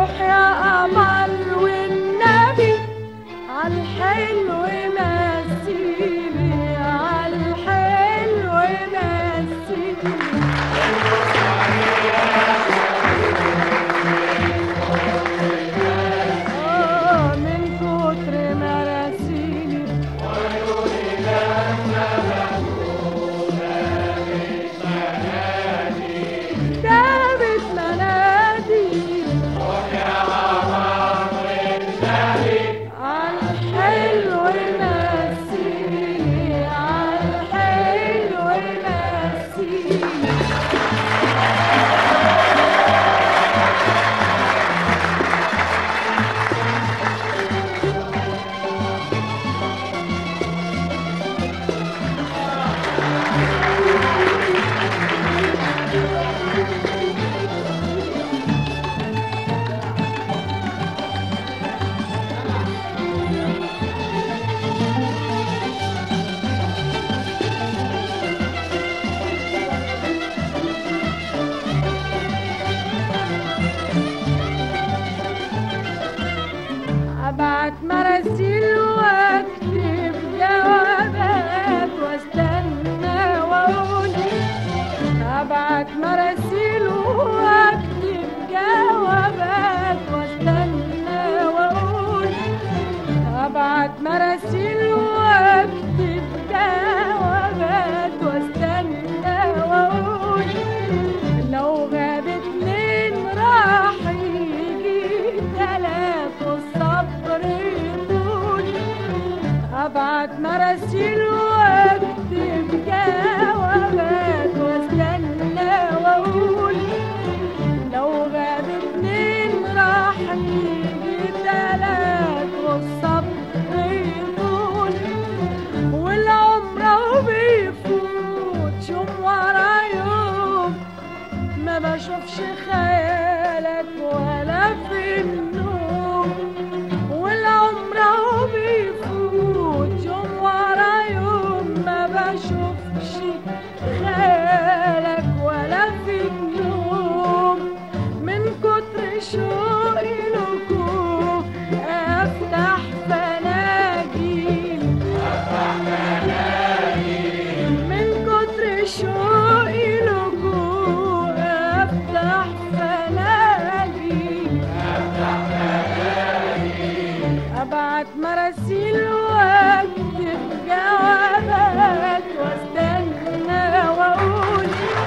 روح يا قمر والنبي عالحلو مسيني عالحلو مسيني آه من كتر ما راسيني دابت منادي عالحلو مسيني عالحلو مسيني ابعت مراسيل واكتب جوابات واستنى واقول ابعت مراسيل واكتب جوابات واستنى واقول ابعت مراسيل واكتب جوابات واستنى واقول لو غاب اتنين راح يجي تلات والصبر يطول ابعت مراسيل واكتب جوابات واستنى واقول لو غاب اتنين راح يجي تلات والصبر يطول والعمر بيفوت يوم ورا يوم ما بشوفش خيالك ولا في النوم والعمر اهو بيفوت يوم ورا يوم ما بشوفش خيالك ولا في النوم من كتر شوقي لكم افتح فناجيل من كتر شوقي لكم افتح فناجيل ابعت مراسيل واكتب جوابات واستنى واقول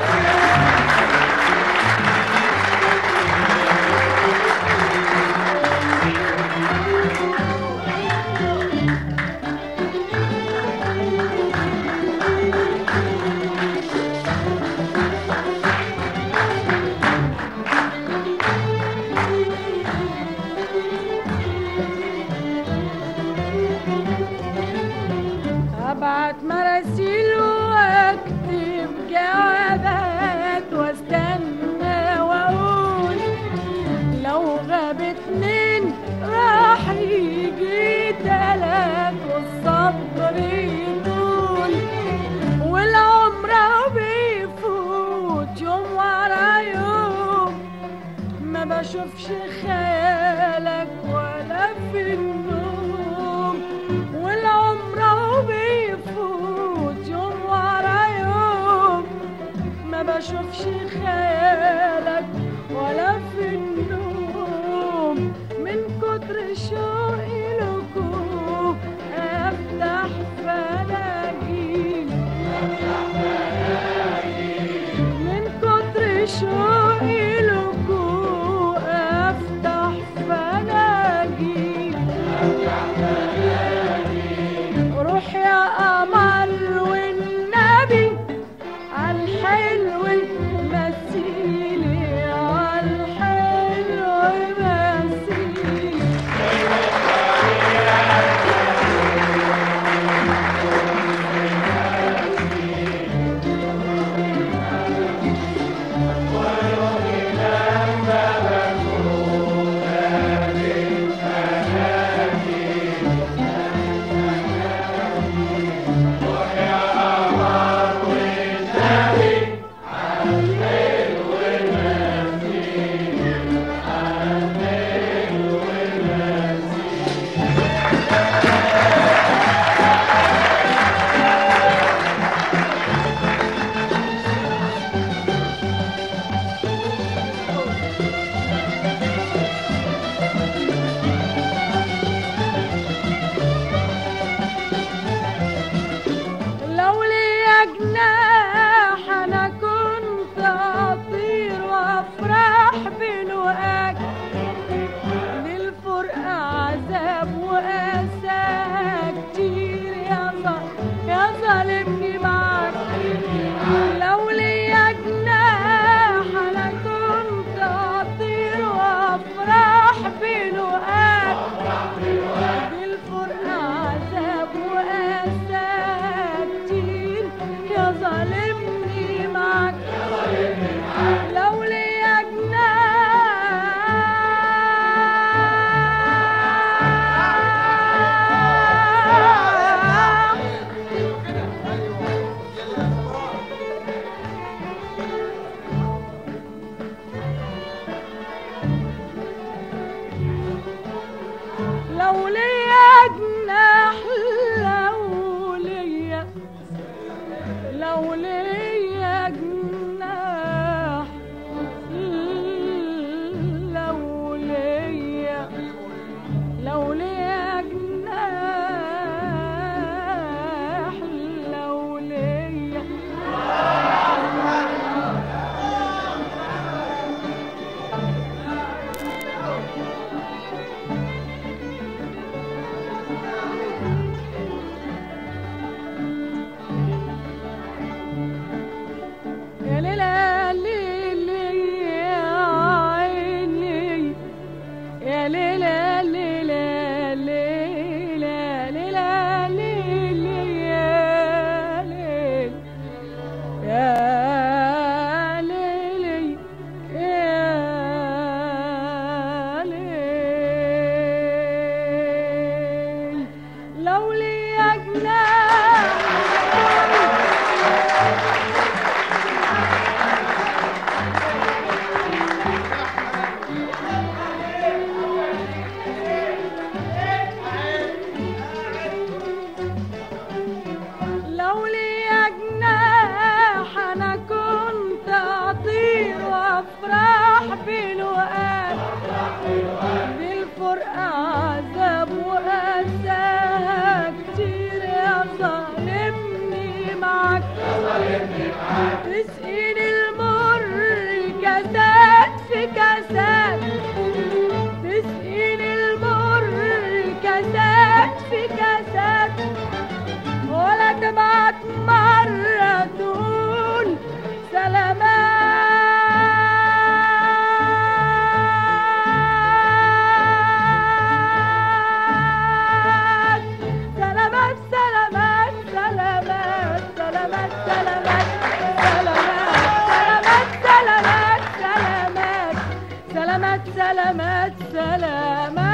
ابعت مراسيل واكتب جوابات واستنى واقول لو غاب اتنين راح يجي تلات والصبر يطول والعمر بيفوت يوم ورا يوم ما بشوفش خيالك ولا في النوم والعمر اهو بيفوت يوم ورا يوم ما بشوفش خيالك ولا في النوم من كتر شوقي لكم افتح فناجيل من كتر شوقي لكم افتح لو ليا جناح لو ليا يا ليلى ليلي يا عيني يا ليلى ليلى ليلى ليلى ليلي يا ليل يا ليلي يا ليل لو لي جناح لو لي جناح انا كنت اطير وافرح بالوقت بالفرقة عذاب واساها كتير يا ظالمني معاك تسقيني المر كاسات في كاسات تسقيني المر كاسات في كاسات ولا تبعت مرة تقول سلامات سلامات سلامات سلامات سلامات سلامات سلامات سلامات سلامات سلامات سلامات سلامات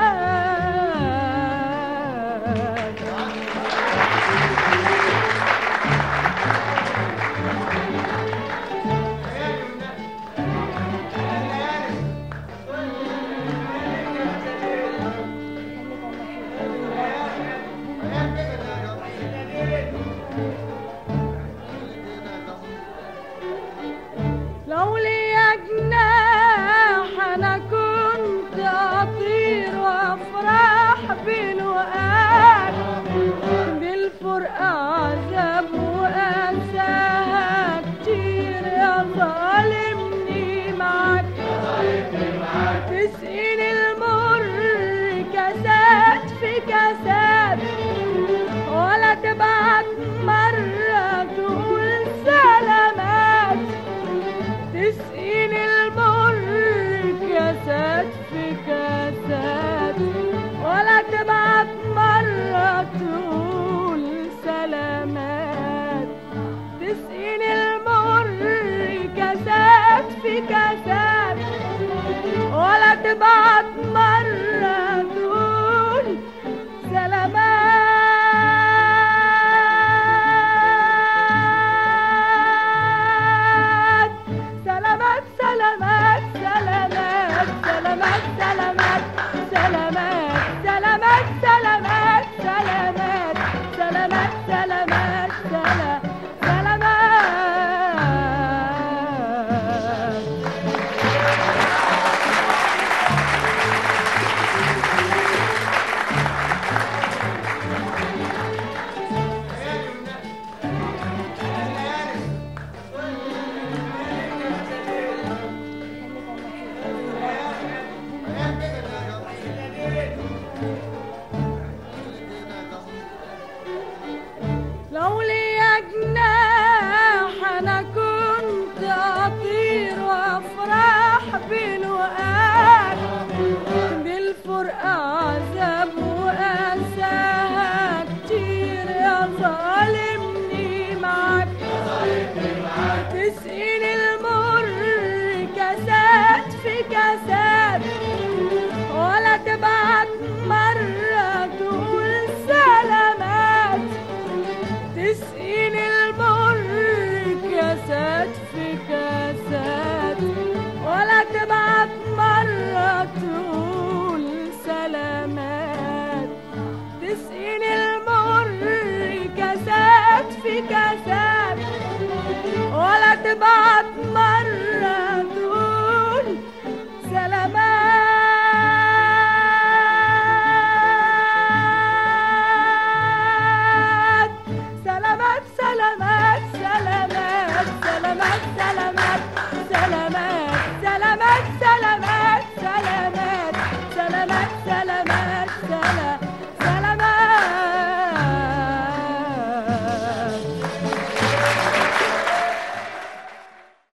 لو لي جناح انا كنت اطير وافرح بالوقت بالفرقة عذاب واساها كتير يا ظالمني معاك تسقيني المر كاسات في كاسات